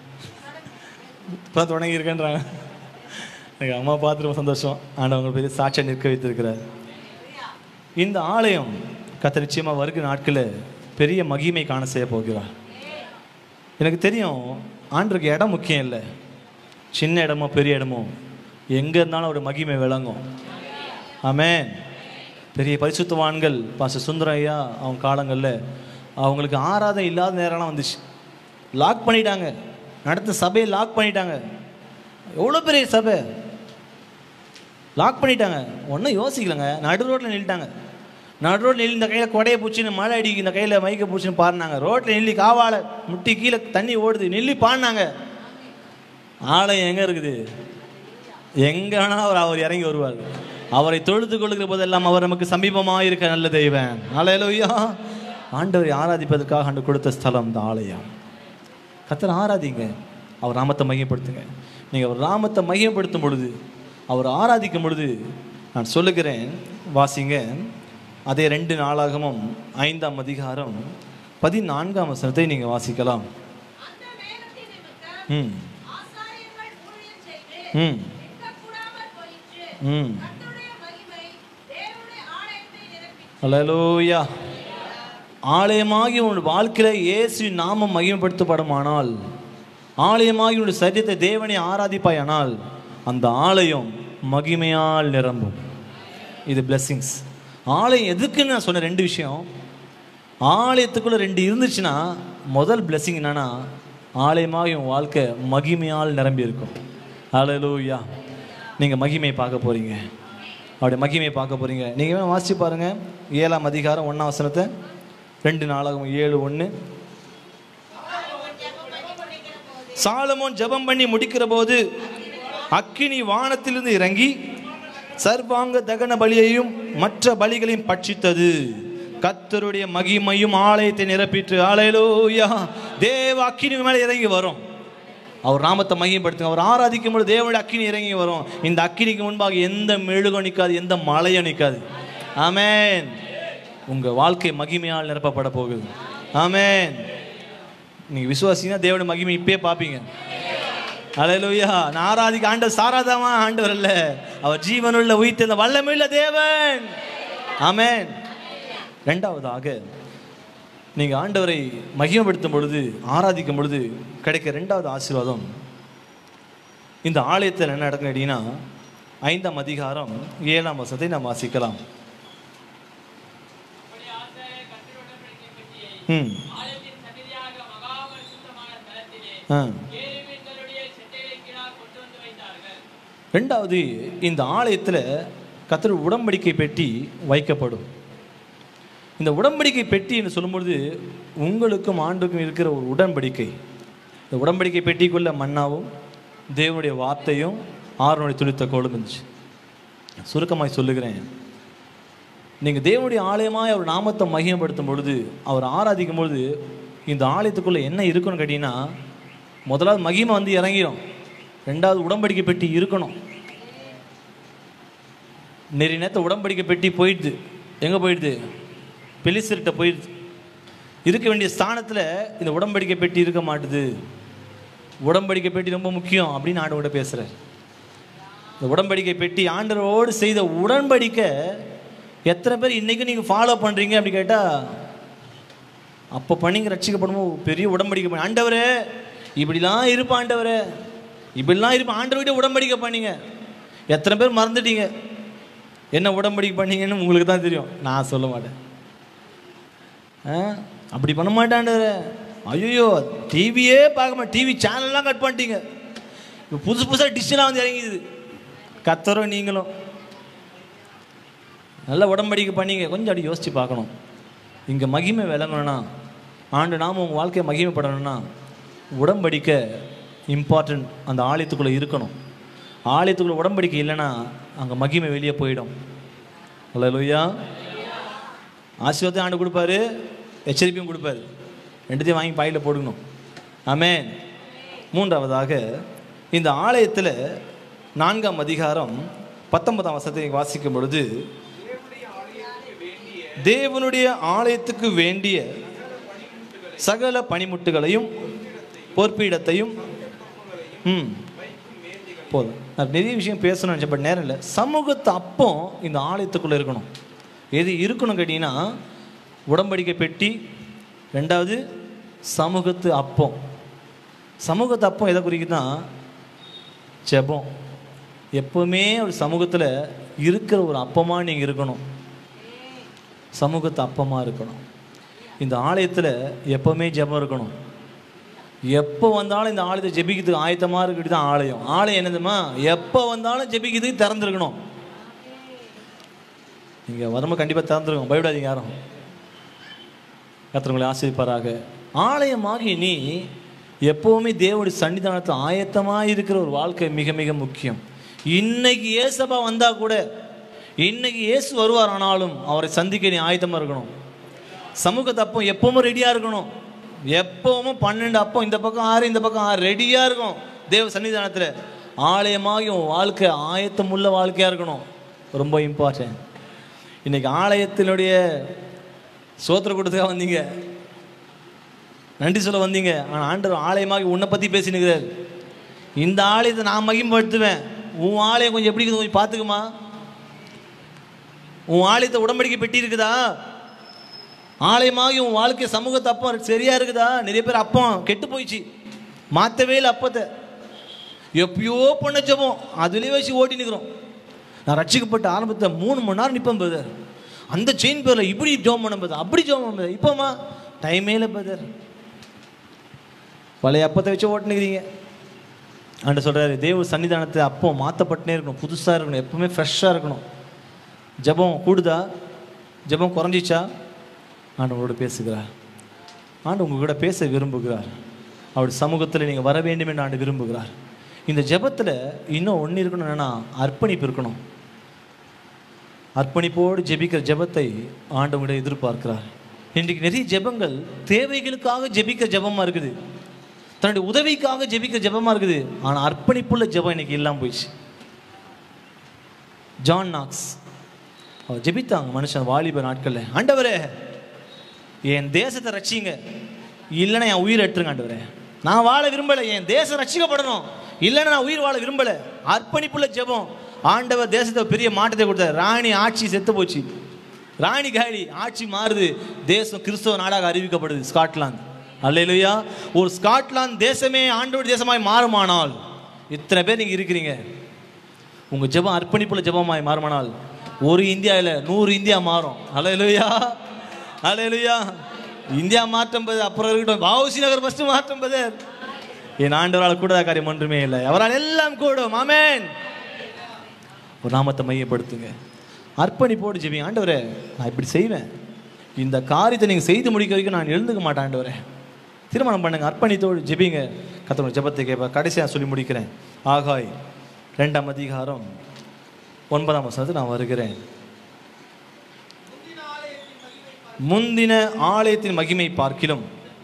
இப்போ தொடங்கி இருக்கேன்றாங்க எனக்கு அம்மா பார்த்து ரொம்ப சந்தோஷம் ஆண்டவங்க பெரிய சாட்சியாக நிற்க வைத்திருக்கிறார் இந்த ஆலயம் கத்த நிச்சயமாக வருகிற நாட்களில் பெரிய மகிமை காண செய்ய போகிறார் எனக்கு தெரியும் ஆண்டருக்கு இடம் முக்கியம் இல்லை சின்ன இடமோ பெரிய இடமோ எங்கே இருந்தாலும் ஒரு மகிமை விளங்கும் ஆமென் பெரிய பரிசுத்தவான்கள் பாச சுந்தரம் ஐயா அவங்க காலங்களில் அவங்களுக்கு ஆராதனை இல்லாத நேரம்லாம் வந்துச்சு லாக் பண்ணிட்டாங்க நடத்த சபையை லாக் பண்ணிட்டாங்க எவ்வளோ பெரிய சபை லாக் பண்ணிட்டாங்க ஒன்றும் யோசிக்கலங்க நடு ரோட்டில் நின்றுட்டாங்க நடு ரோட்டில் நில்லி இந்த கையில் கொடையை பூச்சின்னு மழை அடிக்கு இந்த கையில் மைக்கை பூச்சின்னு பாடினாங்க ரோட்டில் நில்லி காவால முட்டி கீழே தண்ணி ஓடுது நில்லி பாடினாங்க ஆலயம் எங்கே இருக்குது எங்கே வேணாலும் அவர் அவர் இறங்கி வருவார் அவரை தொழுது கொள்கிற போதெல்லாம் அவர் நமக்கு சமீபமாக இருக்க நல்ல தெய்வன் ஆலயலோயா ஆண்டவரை ஆராதிப்பதற்காக ஆண்டு கொடுத்த ஸ்தலம் இந்த ஆலயம் கத்தரை ஆராதிங்க அவர் நாமத்தை மையப்படுத்துங்க நீங்கள் அவர் நாமத்தை மையப்படுத்தும் பொழுது அவர் ஆராதிக்கும் பொழுது நான் சொல்லுகிறேன் வாசிங்க அதே ரெண்டு நாளாகமும் ஐந்தாம் அதிகாரம் பதினான்காம் வசனத்தை நீங்கள் வாசிக்கலாம் அந்த வேதத்தின் நிமித்தம் ம் ஆசாரியர்கள் ஊழியம் செய்து ம் நிற்கக்கூடாமல் போயிற்று. ம் கர்த்தருடைய மகிமை தேவனுடைய ஆலயத்தை நிரப்பிற்று. அல்லேலூயா ஆலயமாகி உன் வாழ்க்கையில் இயேசு நாமம் மகிமைப்படுத்தப்படுமானால் ஆலயமாகி உன் சரீரத்தை தேவனை ஆராதிப்பாயானால் அந்த ஆலயம் மகிமையால் நிரம்பும் இது blessings ஆலயம் எதுக்குன்னு நான் சொன்ன ரெண்டு விஷயம் ஆலயத்துக்குள்ள ரெண்டு இருந்துச்சுன்னா முதல் blessing என்னன்னா ஆலயமாக உன் வாழ்க்கை மகிமையால் நிரம்பி இருக்கும் அல்லேலூயா நீங்கள் மகிமையை பார்க்க போறீங்க அவருடைய மகிமையை பார்க்க போறீங்க நீங்கள் வேணா வாசிச்சு பாருங்க ஏழாம் அதிகாரம் ஒன்றாம் வசனத்தை ரெண்டு நாளாகும் ஏழு ஒன்று சாலமோன் ஜெபம் பண்ணி முடிக்கிற போது அக்கினி வானத்திலிருந்து இறங்கி சர்வாங்க தகன பலியையும் மற்ற பலிகளையும் பட்சித்தது கத்தருடைய மகிமையும் ஆலயத்தை நிரப்பிற்று ஆலையிலோயா தேவ அக்கினி மேலே இறங்கி வரும் அவர் நாமத்தை மையப்படுத்துங்க அவர் ஆராதிக்கும் பொழுது தேவனுடைய அக்கினி இறங்கி வரும் இந்த அக்கினிக்கு முன்பாக எந்த மெழுகும் நிற்காது எந்த மலையும் நிற்காது ஆமென் உங்க வாழ்க்கை மகிமையால் நிரப்பப்பட போகுது ஆமென் நீங்க விசுவாசிங்கன்னா தேவனுடைய மகிமை இப்பயே பார்ப்பீங்க அலையலுயா நான் ஆராதிக்க ஆண்டவர் சாராதாமா ஆண்டவர் அல்ல அவர் ஜீவனுள்ள உயிர்த்தெழுந்த வல்லமையுள்ள தேவன் ஆமென் ரெண்டாவதாக நீங்க ஆண்டவரை மகிமைப்படுத்தும் பொழுது ஆராதிக்கும் பொழுது கிடைக்க ரெண்டாவது ஆசீர்வாதம் இந்த ஆலயத்தில் என்ன நடக்கும் அப்படின்னா ஐந்தாம் அதிகாரம் ஏழாம் வசத்தை நாம் வாசிக்கலாம் அப்படி ஆசாரியர் கர்த்தருடைய உடன்படிக்கை பெட்டியை ம் ஆலயத்தின் சந்நிதியாக மகா பரிசுத்தமான ஸ்தலத்திலே ஆ கேருபீன்களுடைய செட்டைகளை கீழாக கொண்டு வந்து வைத்தார்கள் ரெண்டாவது இந்த ஆலயத்தில் கத்தர் உடன்படிக்கை பெட்டி வைக்கப்படும் இந்த உடன்படிக்கை பெட்டி என்று சொல்லும்பொழுது உங்களுக்கும் ஆண்டுக்கும் இருக்கிற ஒரு உடன்படிக்கை இந்த உடன்படிக்கை பெட்டிக்குள்ள மன்னாவும் தேவனுடைய வார்த்தையும் ஆறுனுடைய துளித்த கோலும் இருந்துச்சு சுருக்கமாய் சொல்லுகிறேன் நீங்கள் தேவனுடைய ஆலயமாய் அவர் நாமத்தை மகிமைப்படுத்தும் பொழுது அவர் ஆராதிக்கும் பொழுது இந்த ஆலயத்துக்குள்ளே என்ன இருக்குன்னு கேட்டிங்கன்னா முதலாவது மகிமை வந்து இறங்கிடும் ரெண்டாவது உடன்படிக்கை பெட்டி இருக்கணும் நிறைய நேரத்தை உடன்படிக்கை பெட்டி போயிடுது எங்கே போயிடுது பெலிசர்கிட்ட போயிடுது இருக்க வேண்டிய ஸ்தானத்தில் இந்த உடன்படிக்கை பெட்டி இருக்க மாட்டுது உடன்படிக்கை பெட்டி ரொம்ப முக்கியம் அப்படின்னு ஆண்டவர்கிட்ட பேசுகிறார் இந்த உடன்படிக்கை பெட்டி ஆண்டவரோடு செய்த உடன்படிக்கை எத்தனை பேர் இன்றைக்கும் நீங்கள் ஃபாலோ பண்ணுறீங்க அப்படி கேட்டால் அப்போ பண்ணிங்க ரட்சிக்கப்படுமோ பெரிய உடன்படிக்கை பண்ணி ஆண்டவரே இப்படிலாம் இருப்பா ஆண்டவரே இப்படிலாம் இருப்பா ஆண்டவர்கிட்ட உடன்படிக்கை பண்ணீங்க எத்தனை பேர் மறந்துட்டீங்க என்ன உடன்படிக்கை பண்ணீங்கன்னு உங்களுக்கு தான் தெரியும் நான் சொல்ல மாட்டேன் ஆ அப்படி பண்ண மாட்டாண்டவரே ஐயோ டிவியே பார்க்க மாட்டேன் டிவி சேனல்லாம் கட் பண்ணிட்டீங்க இப்போ புதுசு புதுசாக டிஷ்ஷெல்லாம் வந்து இறங்கிது கத்தரும் நீங்களும் நல்ல உடன்படிக்கை பண்ணீங்க கொஞ்சம் அப்படி யோசித்து பார்க்கணும் இங்கே மகிமை விளங்கணும்னா ஆண்டு நாம உங்கள் வாழ்க்கையை மகிமைப்படணும்னா உடன்படிக்கை இம்பார்ட்டன்ட் அந்த ஆலயத்துக்குள்ளே இருக்கணும் ஆலயத்துக்குள்ளே உடன்படிக்கை இல்லைன்னா அங்கே மகிமை வெளியே போயிடும் அல்லையா ஆசீர்வாதம் ஆண்டு கொடுப்பாரு எச்சரிக்கையும் கொடுப்பாரு ரெண்டுத்தையும் வாங்கி பாயில் போடணும் ஆமென் மூன்றாவதாக இந்த ஆலயத்தில் நான்காம் அதிகாரம் பத்தொன்பதாம் வசத்தை வாசிக்கும் பொழுது தேவனுடைய ஆலயத்துக்கு வேண்டிய சகல பணிமுட்டுகளையும் பொற்பீடத்தையும் ம் போதும் நான் நிறைய விஷயம் பேசணும்னு நினச்சேன் பட் நேரம் இல்லை சமூகத்து அப்பம் இந்த ஆலயத்துக்குள்ளே இருக்கணும் எது இருக்கணும் கேட்டிங்கன்னா உடம்படிக்கை பெட்டி ரெண்டாவது சமூகத்து அப்பம் சமூகத்து அப்பம் எதை குறிக்குதுன்னா ஜெபம் எப்பவுமே ஒரு சமூகத்தில் இருக்கிற ஒரு அப்பமாக நீங்கள் இருக்கணும் சமூகத்து அப்பமாக இருக்கணும் இந்த ஆலயத்தில் எப்பவுமே ஜெபம் இருக்கணும் எப்போ வந்தாலும் இந்த ஆலயத்தை ஜெபிக்கிறதுக்கு ஆயத்தமாக இருக்கிறது தான் ஆலயம் ஆலயம் என்னதுமா எப்போ வந்தாலும் ஜெபிக்கிறதுக்கு திறந்துருக்கணும் நீங்கள் வரும்போது கண்டிப்பாக திறந்துருக்கோம் பயப்படாதீங்க யாரும் கத்திரங்களை ஆசிரிப்பாராக ஆலயமாகி நீ எப்போவுமே தேவனுடைய சன்னிதானத்தில் ஆயத்தமாக இருக்கிற ஒரு வாழ்க்கை மிக மிக முக்கியம் இன்னைக்கு ஏசப்பா வந்தால் கூட இன்னைக்கு இயேசு வருவார் ஆனாலும் அவரை சந்திக்க நீ ஆயத்தமாக இருக்கணும் சமூகத்து அப்போ எப்பவும் ரெடியாக இருக்கணும் எப்பவும் பன்னெண்டு அப்போ இந்த பக்கம் ஆறு இந்த பக்கம் ஆறு ரெடியாக இருக்கும் தேவ சன்னிதானத்தில் ஆலயமாகி உன் வாழ்க்கை ஆயத்தமுள்ள வாழ்க்கையாக இருக்கணும் ரொம்ப இம்பார்ட்டன்ட் இன்னைக்கு ஆலயத்தினுடைய சோத்திர கூட்டத்துக்காக வந்தீங்க நன்றி சொல்ல வந்தீங்க ஆனால் ஆண்டவர் ஆலயமாகி உன்னை பற்றி பேசினுக்கிறார் இந்த ஆலயத்தை நான் மகிமைப்படுத்துவேன் உன் ஆலயம் கொஞ்சம் எப்படி இருக்குது கொஞ்சம் பார்த்துக்குமா உன் ஆலயத்தை உடம்படிக்கை பெட்டி இருக்குதா ஆலயமாகி உன் வாழ்க்கை சமூகத்தை அப்பம் சரியா இருக்குதா நிறைய பேர் அப்பம் கெட்டு போயிடுச்சு மாற்றவே இல்லை அப்பத்தை எப்பயோ பண்ண ஜெபம் அதுலேயே வச்சு ஓட்டி நிற்கிறோம் நான் ரட்சிக்கப்பட்ட ஆரம்பத்தை மூணு மணி நேரம் நிற்பேன் பிரதர் அந்த செயின் பேரில் இப்படி ஜோம் பண்ண பிரதர் அப்படி ஜோம் பண்ண பிரதர் இப்போமா டைமே இல்லை பிரதர் பழைய அப்பத்தை வச்சு ஓட்டுனுக்கிறீங்க ஆண்ட சொல்கிறாரு தேவ சன்னிதானத்தை அப்போ மாற்றப்பட்டுனே இருக்கணும் புதுசாக இருக்கணும் எப்பவுமே ஃப்ரெஷ்ஷாக இருக்கணும் ஜெபம் கூடுதா ஜெபம் குறைஞ்சிச்சா ஆண்டவங்களோட பேசுகிறார் ஆண்டு உங்க கூட பேச விரும்புகிறார் அவருடைய சமூகத்தில் நீங்கள் வர வேண்டும் என்று ஆண்டு விரும்புகிறார் இந்த ஜெபத்தில் இன்னும் ஒன்று இருக்கணும் என்னன்னா அர்ப்பணிப்பு இருக்கணும் அர்ப்பணிப்போடு ஜெபிக்கிற ஜெபத்தை ஆண்டவங்கிட்ட எதிர்பார்க்கிறார் இன்றைக்கு நிறைய ஜெபங்கள் தேவைகளுக்காக ஜெபிக்கிற ஜெபமாக இருக்குது தன்னுடைய உதவிக்காக ஜெபிக்கிற ஜெபமாக இருக்குது ஆனால் அர்ப்பணிப்புள்ள ஜெபம் இன்னைக்கு இல்லாமல் போயிடுச்சு ஜான் நாக்ஸ் அவர் ஜெபித்தாங்க மனுஷன் வாலிப நாட்களில் ஆண்டவரே என் தேசத்தை ரட்சிங்க இல்லைன்னா என் உயிரை எடுத்துருங்க ஆண்டவரே நான் வாழ விரும்பலை என் தேசம் ரட்சிக்கப்படணும் இல்லைன்னா நான் உயிர் வாழ விரும்பலை அர்ப்பணிப்புள்ள ஜெபம் ஆண்டவர் தேசத்தை பெரிய மாற்றத்தை கொடுத்தார் ராணி ஆட்சி செத்து போச்சு ராணி காலி ஆட்சி மாறுது தேசம் கிறிஸ்தவ நாடாக அறிவிக்கப்படுது ஸ்காட்லாந்து அல்லையா ஒரு ஸ்காட்லாந்து தேசமே ஆண்டவர் தேசமாய் மாறுமானால் இத்தனை பேர் நீங்கள் இருக்கிறீங்க உங்கள் ஜெபம் அர்ப்பணிப்புள்ள ஜெபமாய் மாறுமானால் ஒரு இந்தியாவில் நூறு இந்தியா மாறும் அலையலுயா அலையலுயா இந்தியா மாற்றம் பது அப்புறம் இருக்கட்டும் வாவுசி நகர் ஃபஸ்ட்டு மாற்றம் பது என் ஆண்டவரால் கூட காரியம் ஒன்றுமே இல்லை அவரால் எல்லாம் கூடும் ஆமென் ஒரு நாமத்தை மையப்படுத்துங்க அர்ப்பணிப்போடு ஜெபிங்க ஆண்டவரே நான் இப்படி செய்வேன் இந்த காரியத்தை நீங்கள் செய்து முடிக்க வரைக்கும் நான் எழுந்துக்க மாட்டேன் ஆண்டவரே திருமணம் பண்ணுங்க அர்ப்பணித்தோடு ஜெபிங்க கத்தோட ஜெபத்தை கேட்ப கடைசியாக சொல்லி முடிக்கிறேன் ஆகாய் ரெண்டாம் அதிகாரம் ஒன்பதாம் வசனத்தில் நான் வருகிறேன் முந்தின ஆலயத்தின் மகிமை பார்க்கிலும்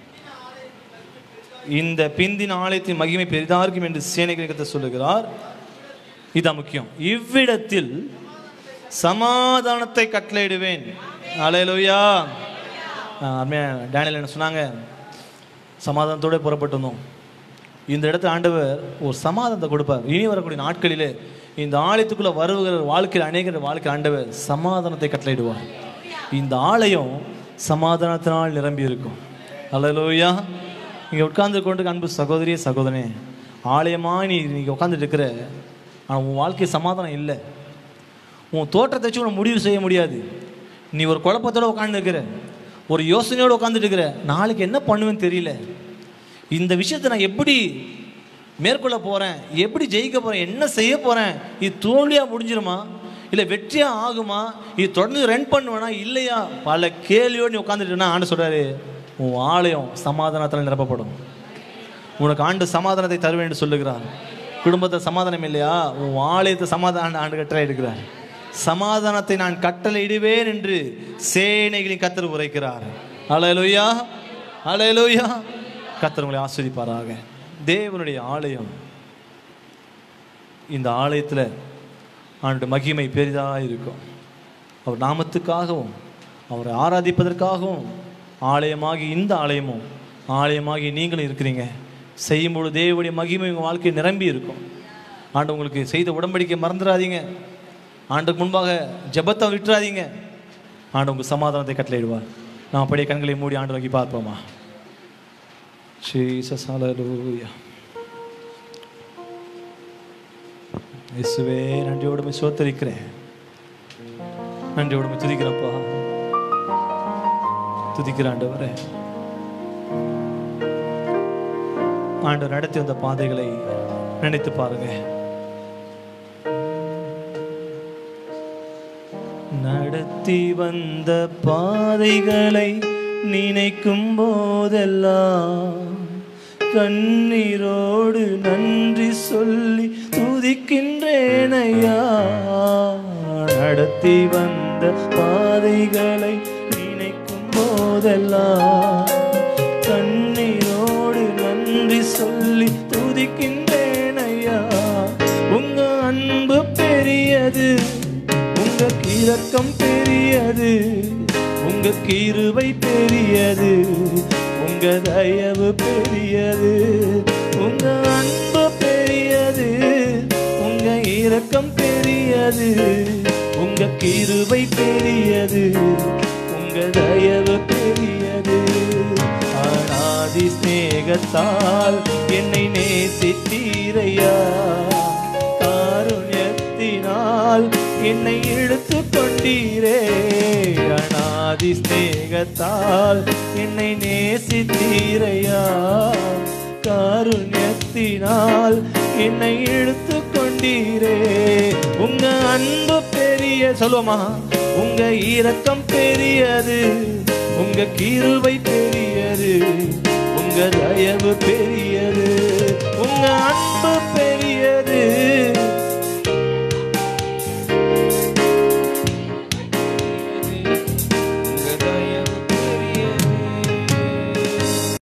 இந்த பிந்தின ஆலயத்தின் மகிமை பெரிதா இருக்கும் என்று சேனைகளை சொல்லுகிறார் இதான் முக்கியம் இவ்விடத்தில் சமாதானத்தை கட்டளையிடுவேன் அலையலுயா அருமையா டேனியல் என்ன சொன்னாங்க சமாதானத்தோட புறப்பட்டு வந்தோம் இந்த இடத்துல ஆண்டவர் ஒரு சமாதானத்தை கொடுப்பார் இனி வரக்கூடிய நாட்களிலே இந்த ஆலயத்துக்குள்ள வருகிற வாழ்க்கையில் அநேகர் வாழ்க்கை ஆண்டவர் சமாதானத்தை கட்டளையிடுவார் இந்த ஆலயம் சமாதானத்தினால் நிரம்பி இருக்கும் அல்லலோயா இங்கே உட்கார்ந்து கொண்டு அன்பு சகோதரியே சகோதரனே ஆலயமா நீ நீங்கள் உட்காந்துட்டு இருக்கிற ஆனால் உன் வாழ்க்கை சமாதானம் இல்லை உன் தோற்றத்தை வச்சு உன்னை முடிவு செய்ய முடியாது நீ ஒரு குழப்பத்தோட உட்காந்து இருக்கிற ஒரு யோசனையோடு உட்காந்துட்டு இருக்கிற நாளைக்கு என்ன பண்ணுவேன்னு தெரியல இந்த விஷயத்தை நான் எப்படி மேற்கொள்ள போகிறேன் எப்படி ஜெயிக்க போகிறேன் என்ன செய்ய போகிறேன் இது தோல்வியாக முடிஞ்சிருமா இல்லை வெற்றியாக ஆகுமா இது தொடர்ந்து ரன் பண்ணுவேனா இல்லையா பல கேள்வியோடு நீ உட்காந்துட்டுனா ஆண்டு சொல்கிறாரு உன் ஆலயம் சமாதானத்தில் நிரப்பப்படும் உனக்கு ஆண்டு சமாதானத்தை தருவேன் என்று சொல்லுகிறார் குடும்பத்தை சமாதானம் இல்லையா உன் ஆலயத்தை சமாதான ஆண்டு கட்டளை எடுக்கிறார் சமாதானத்தை நான் கட்டளையிடுவேன் என்று சேனைகளின் கத்தர் உரைக்கிறார் அலையலுயா அலையலுயா கத்தர் உங்களை ஆஸ்வதிப்பாராக தேவனுடைய ஆலயம் இந்த ஆலயத்தில் அவனுடைய மகிமை பெரிதாக இருக்கும் அவர் நாமத்துக்காகவும் அவரை ஆராதிப்பதற்காகவும் ஆலயமாகி இந்த ஆலயமும் ஆலயமாகி நீங்களும் இருக்கிறீங்க செய்யும்பொழுது தேவனுடைய மகிமை உங்கள் வாழ்க்கை நிரம்பி இருக்கும் ஆண்டு உங்களுக்கு செய்த உடன்படிக்கை மறந்துடாதீங்க ஆண்டுக்கு முன்பாக ஜெபத்தை விட்டுறாதீங்க ஆண்டு உங்கள் சமாதானத்தை கட்டளையிடுவார் நாம் அப்படியே கண்களை மூடி ஆண்டு நோக்கி பார்ப்போமா ஜீசஸ் ஹalleluya இயேசுவே நன்றியோடு போய் சோத்தரிக்கிறேன் நன்றியோடு போய் துதிக்கிறப்பா துதிக்கிற ஆண்டவரே ஆண்டவர் நடத்தி வந்த பாதைகளை நினைத்து பாருங்க நடத்தி வந்த பாதைகளை நினைக்கும் போதெல்லாம் கண்ணீரோடு நன்றி சொல்லி துதிக்கின்றேன் ஐயா நடத்தி வந்த பாதைகளை நினைக்கும் போதெல்லாம் கண்ணீரோடு நன்றி சொல்லி துதிக்கின்றேன் ஐயா உங்க அன்பு பெரியது உங்க இரக்கம் பெரியது உங்க கிருபை பெரியது உங்க தயவு பெரியது உங்க அன்பு பெரியது உங்க இரக்கம் பெரியது உங்க கிருபை பெரியது உங்க தயவு பெரியது ஆனாதி சிநேகத்தால் என்னை நேசித்தீரையா காருண்யத்தினால் என்னை இழுத்து கொண்டீரே அநாதி சிநேகத்தால் என்னை நேசித்தீரையா காருண்யத்தினால் என்னை இழுத்து கொண்டீரே உங்க அன்பு பெரிய சொல்லுவோமா உங்க இரக்கம் பெரியது உங்க கிருபை பெரியது உங்க தயவு பெரியது உங்க அன்பு பெரியது